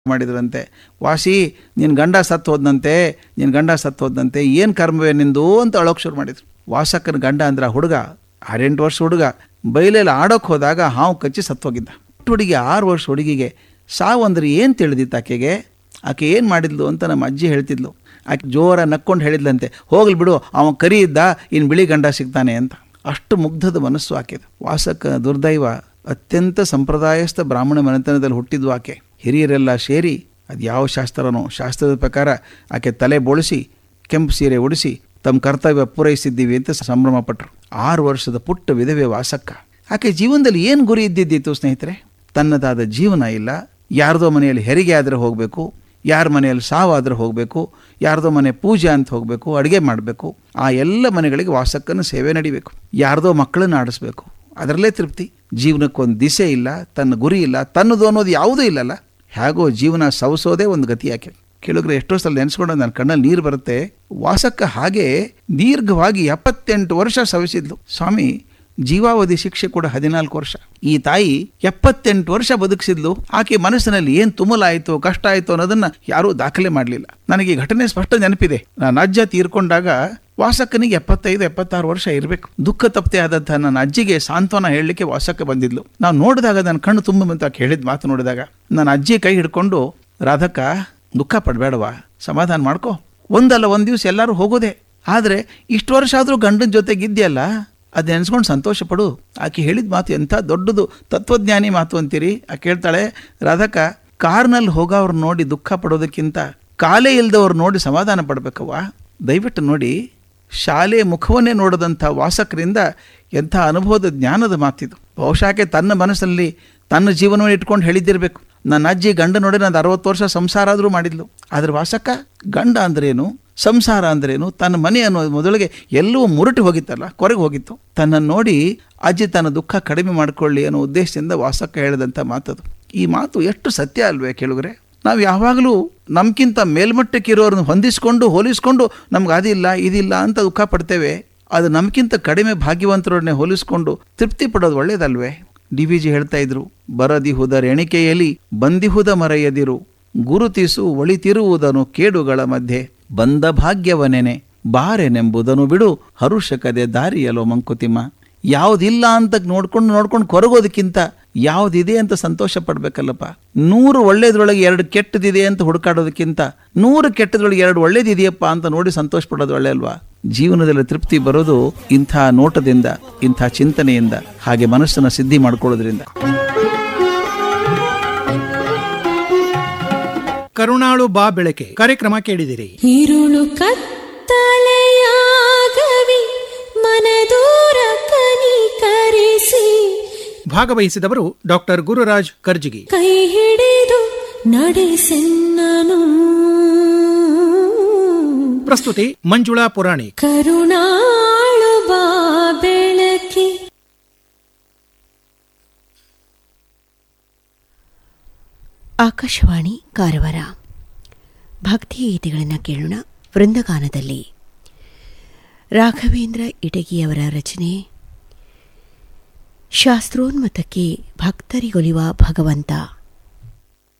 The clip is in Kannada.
ಮಾಡಿದ್ರಂತೆ ವಾಸಿ ನಿನ್ನ ಗಂಡ ಸತ್ತು ಹೋದ್ನಂತೆ ನಿನ್ನ ಗಂಡ ಸತ್ತು ಹೋದ್ನಂತೆ ಏನು ಕರ್ಮವೇ ನಿಂದು ಅಂತ ಅಳೋಕ್ ಶುರು ಮಾಡಿದ್ರು ವಾಸಕ್ಕನ ಗಂಡ ಅಂದ್ರೆ ಆ ಹುಡುಗ ಆರೆಂಟು ವರ್ಷ ಹುಡುಗ ಬೈಲೆಲ್ಲ ಆಡೋಕೆ ಹೋದಾಗ ಹಾವು ಕಚ್ಚಿ ಸತ್ತೋಗಿದ್ದ ಪುಟ್ಟ ಹುಡುಗಿ ಆರು ವರ್ಷ ಹುಡುಗಿಗೆ ಸಾವು ಅಂದ್ರೆ ಏನು ತಿಳಿದಿತ್ತು ಆಕೆಗೆ ಆಕೆ ಏನು ಮಾಡಿದ್ಲು ಅಂತ ನಮ್ಮ ಅಜ್ಜಿ ಹೇಳ್ತಿದ್ಲು ಆಕೆ ಜೋರ ನಕ್ಕೊಂಡು ಹೇಳಿದ್ಲಂತೆ ಹೋಗ್ಲಿ ಬಿಡು ಅವನು ಕರಿ ಇದ್ದ ಇನ್ನು ಬಿಳಿ ಗಂಡ ಸಿಗ್ತಾನೆ ಅಂತ ಅಷ್ಟು ಮುಗ್ಧದ ಮನಸ್ಸು ಆಕೆದು ವಾಸಕ್ಕ ದುರ್ದೈವ ಅತ್ಯಂತ ಸಂಪ್ರದಾಯಸ್ಥ ಬ್ರಾಹ್ಮಣ ಮನೆತನದಲ್ಲಿ ಹುಟ್ಟಿದ್ವು ಆಕೆ ಹಿರಿಯರೆಲ್ಲ ಸೇರಿ ಅದು ಯಾವ ಶಾಸ್ತ್ರನೋ ಶಾಸ್ತ್ರದ ಪ್ರಕಾರ ಆಕೆ ತಲೆ ಬೋಳಿಸಿ ಕೆಂಪು ಸೀರೆ ಉಡಿಸಿ ತಮ್ಮ ಕರ್ತವ್ಯ ಪೂರೈಸಿದ್ದೀವಿ ಅಂತ ಸಂಭ್ರಮ ಪಟ್ಟರು ಆರು ವರ್ಷದ ಪುಟ್ಟ ವಿಧವೆ ವಾಸಕ್ಕ ಆಕೆ ಜೀವನದಲ್ಲಿ ಏನು ಗುರಿ ಇದ್ದಿದ್ದಿತ್ತು ಸ್ನೇಹಿತರೆ ತನ್ನದಾದ ಜೀವನ ಇಲ್ಲ ಯಾರ್ದೋ ಮನೆಯಲ್ಲಿ ಹೆರಿಗೆ ಆದರೆ ಹೋಗಬೇಕು ಯಾರ ಮನೆಯಲ್ಲಿ ಸಾವಾದರೆ ಹೋಗಬೇಕು ಯಾರ್ದೋ ಮನೆ ಪೂಜೆ ಅಂತ ಹೋಗಬೇಕು ಅಡುಗೆ ಮಾಡಬೇಕು ಆ ಎಲ್ಲ ಮನೆಗಳಿಗೆ ವಾಸಕ್ಕನ ಸೇವೆ ನಡಿಬೇಕು ಯಾರ್ದೋ ಮಕ್ಕಳನ್ನ ಆಡಿಸ್ಬೇಕು ಅದರಲ್ಲೇ ತೃಪ್ತಿ ಜೀವನಕ್ಕೊಂದು ದಿಸೆ ಇಲ್ಲ ತನ್ನ ಗುರಿ ಇಲ್ಲ ತನ್ನದು ಅನ್ನೋದು ಯಾವುದೂ ಇಲ್ಲಲ್ಲ ಹೇಗೋ ಜೀವನ ಸವಸೋದೇ ಒಂದು ಗತಿ ಯಾಕೆ ಕೇಳಿದ್ರೆ ಎಷ್ಟೋ ಸಲ ನೆನೆಸ್ಕೊಂಡು ನನ್ನ ಕಣ್ಣಲ್ಲಿ ನೀರು ಬರುತ್ತೆ ವಾಸಕ್ಕ ಹಾಗೆ ದೀರ್ಘವಾಗಿ ಎಪ್ಪತ್ತೆಂಟು ವರ್ಷ ಸವಿಸಿದ್ಲು ಸ್ವಾಮಿ ಜೀವಾವಧಿ ಶಿಕ್ಷೆ ಕೂಡ ಹದಿನಾಲ್ಕು ವರ್ಷ ಈ ತಾಯಿ ಎಪ್ಪತ್ತೆಂಟು ವರ್ಷ ಬದುಕಿಸಿದ್ಲು ಆಕೆ ಮನಸ್ಸಿನಲ್ಲಿ ಏನು ತುಮಲಾಯಿತು ಕಷ್ಟ ಆಯಿತು ಅನ್ನೋದನ್ನ ಯಾರೂ ದಾಖಲೆ ಮಾಡಲಿಲ್ಲ ನನಗೆ ಈ ಘಟನೆ ಸ್ಪಷ್ಟ ನೆನಪಿದೆ ನಾನು ಅಜ್ಜ ತೀರ್ಕೊಂಡಾಗ ವಾಸಕ್ಕನಿಗೆ ಎಪ್ಪತ್ತೈದು ಎಪ್ಪತ್ತಾರು ವರ್ಷ ಇರಬೇಕು ದುಃಖ ತಪ್ಪದೆ ಆದಂತಹ ನನ್ನ ಅಜ್ಜಿಗೆ ಸಾಂತ್ವನ ಹೇಳಲಿಕ್ಕೆ ವಾಸಕ್ಕೆ ಬಂದಿದ್ಲು ನಾವು ನೋಡಿದಾಗ ನನ್ನ ಕಣ್ಣು ತುಂಬ ಬಂತು ಆಕೆ ಹೇಳಿದ ಮಾತು ನೋಡಿದಾಗ ನನ್ನ ಅಜ್ಜಿ ಕೈ ಹಿಡ್ಕೊಂಡು ರಾಧಕ್ಕ ದುಃಖ ಪಡಬೇಡವಾ ಸಮಾಧಾನ ಮಾಡ್ಕೋ ಒಂದಲ್ಲ ಒಂದು ದಿವಸ ಎಲ್ಲರೂ ಹೋಗೋದೆ ಆದರೆ ಇಷ್ಟು ವರ್ಷ ಆದರೂ ಗಂಡನ ಜೊತೆಗಿದ್ಯಲ್ಲ ಅದು ನೆನೆಸ್ಕೊಂಡು ಸಂತೋಷ ಪಡು ಆಕೆ ಹೇಳಿದ ಮಾತು ಎಂಥ ದೊಡ್ಡದು ತತ್ವಜ್ಞಾನಿ ಮಾತು ಅಂತೀರಿ ಆಕೆ ಹೇಳ್ತಾಳೆ ರಾಧಕ್ಕ ಕಾರ್ನಲ್ಲಿ ಹೋಗೋವ್ರು ನೋಡಿ ದುಃಖ ಪಡೋದಕ್ಕಿಂತ ಕಾಲೇ ಇಲ್ದವ್ರು ನೋಡಿ ಸಮಾಧಾನ ಪಡ್ಬೇಕವ್ವ ದಯವಿಟ್ಟು ನೋಡಿ ಶಾಲೆ ಮುಖವನ್ನೇ ನೋಡದಂಥ ವಾಸಕರಿಂದ ಎಂಥ ಅನುಭವದ ಜ್ಞಾನದ ಮಾತಿದು ಬಹುಶಃ ತನ್ನ ಮನಸ್ಸಲ್ಲಿ ತನ್ನ ಜೀವನವನ್ನು ಇಟ್ಕೊಂಡು ಹೇಳಿದ್ದಿರಬೇಕು ನನ್ನ ಅಜ್ಜಿ ಗಂಡ ನೋಡಿ ನಾನು ಅರವತ್ತು ವರ್ಷ ಸಂಸಾರ ಆದರೂ ಮಾಡಿದ್ಲು ಆದರೆ ವಾಸಕ್ಕ ಗಂಡ ಅಂದ್ರೇನು ಸಂಸಾರ ಅಂದ್ರೇನು ತನ್ನ ಮನೆ ಅನ್ನೋ ಮೊದಲಿಗೆ ಎಲ್ಲವೂ ಮುರುಟಿ ಹೋಗಿತ್ತಲ್ಲ ಕೊರಗೆ ಹೋಗಿತ್ತು ತನ್ನನ್ನು ನೋಡಿ ಅಜ್ಜಿ ತನ್ನ ದುಃಖ ಕಡಿಮೆ ಮಾಡಿಕೊಳ್ಳಿ ಅನ್ನೋ ಉದ್ದೇಶದಿಂದ ವಾಸಕ್ಕ ಹೇಳಿದಂಥ ಮಾತದು ಈ ಮಾತು ಎಷ್ಟು ಸತ್ಯ ಅಲ್ವೇ ಕೇಳುಗರೆ ನಾವು ಯಾವಾಗಲೂ ನಮ್ಗಿಂತ ಮೇಲ್ಮಟ್ಟಕ್ಕಿರೋರನ್ನ ಹೊಂದಿಸ್ಕೊಂಡು ಹೋಲಿಸ್ಕೊಂಡು ನಮ್ಗೆ ಅದಿಲ್ಲ ಇದಿಲ್ಲ ಅಂತ ದುಃಖ ಪಡ್ತೇವೆ ಅದು ನಮ್ಗಿಂತ ಕಡಿಮೆ ಭಾಗ್ಯವಂತರನ್ನೇ ಹೋಲಿಸ್ಕೊಂಡು ತೃಪ್ತಿ ಪಡೋದು ಒಳ್ಳೇದಲ್ವೇ ಡಿ ವಿ ಜಿ ಹೇಳ್ತಾ ಇದ್ರು ಬರದಿಹುದರ ಎಣಿಕೆಯಲ್ಲಿ ಬಂದಿಹುದ ಮರೆಯದಿರು ಗುರುತಿಸು ಒಳಿತಿರುವುದನು ಕೇಡುಗಳ ಮಧ್ಯೆ ಬಂದ ಭಾಗ್ಯವನೆನೆ ಬಾರೆನೆಂಬುದನ್ನು ಬಿಡು ಹರುಷಕದೆ ದಾರಿಯಲೋ ಮಂಕುತಿಮ್ಮ ಯಾವುದಿಲ್ಲ ಅಂತ ನೋಡ್ಕೊಂಡು ನೋಡ್ಕೊಂಡು ಕೊರಗೋದಕ್ಕಿಂತ ಯಾವುದಿದೆ ಅಂತ ಸಂತೋಷ ಪಡ್ಬೇಕಲ್ಲಪ್ಪ ನೂರು ಒಳ್ಳೇದ್ರೊಳಗೆ ಎರಡು ಕೆಟ್ಟದಿದೆ ಅಂತ ಹುಡುಕಾಡೋದಕ್ಕಿಂತ ನೂರು ಕೆಟ್ಟದ್ರೊಳಗೆ ಎರಡು ಒಳ್ಳೇದಿದೆಯಪ್ಪ ಅಂತ ನೋಡಿ ಸಂತೋಷ ಪಡೋದು ಒಳ್ಳೆ ಅಲ್ವಾ ಜೀವನದಲ್ಲಿ ತೃಪ್ತಿ ಬರೋದು ಇಂಥ ನೋಟದಿಂದ ಇಂಥ ಚಿಂತನೆಯಿಂದ ಹಾಗೆ ಮನಸ್ಸನ್ನು ಸಿದ್ಧಿ ಮಾಡ್ಕೊಳ್ಳೋದ್ರಿಂದ ಕರುಣಾಳು ಬಾ ಬೆಳಕೆ ಕಾರ್ಯಕ್ರಮ ಕೇಳಿದಿರಿ ഇരുളു ಕತ್ತಲೆಯಾಗವಿ ಮನದೂರ ಕನಿಕರಿಸಿ ಭಾಗವಹಿಸಿದವರು ಡಾಕ್ಟರ್ ಗುರುರಾಜ್ ಕರ್ಜಿಗಿ ಕೈ ಹಿಡಿದು ನಡೆಸೆನ್ನನು ಪ್ರಸ್ತುತಿ ಮಂಜುಳಾ ಪುರಾಣಿಕ್ ಕರುಣಾಳು ಬಾ ಬೆಳಕಿ ಆಕಾಶವಾಣಿ ಕಾರವಾರ ಭಕ್ತಿಗೀತೆಗಳನ್ನು ಕೇಳೋಣ ವೃಂದಗಾನದಲ್ಲಿ ರಾಘವೇಂದ್ರ ಇಟಗಿಯವರ ರಚನೆ ಶಾಸ್ತ್ರೋನ್ಮತಕ್ಕೆ ಭಕ್ತರಿಗೊಲಿವ ಭಗವಂತ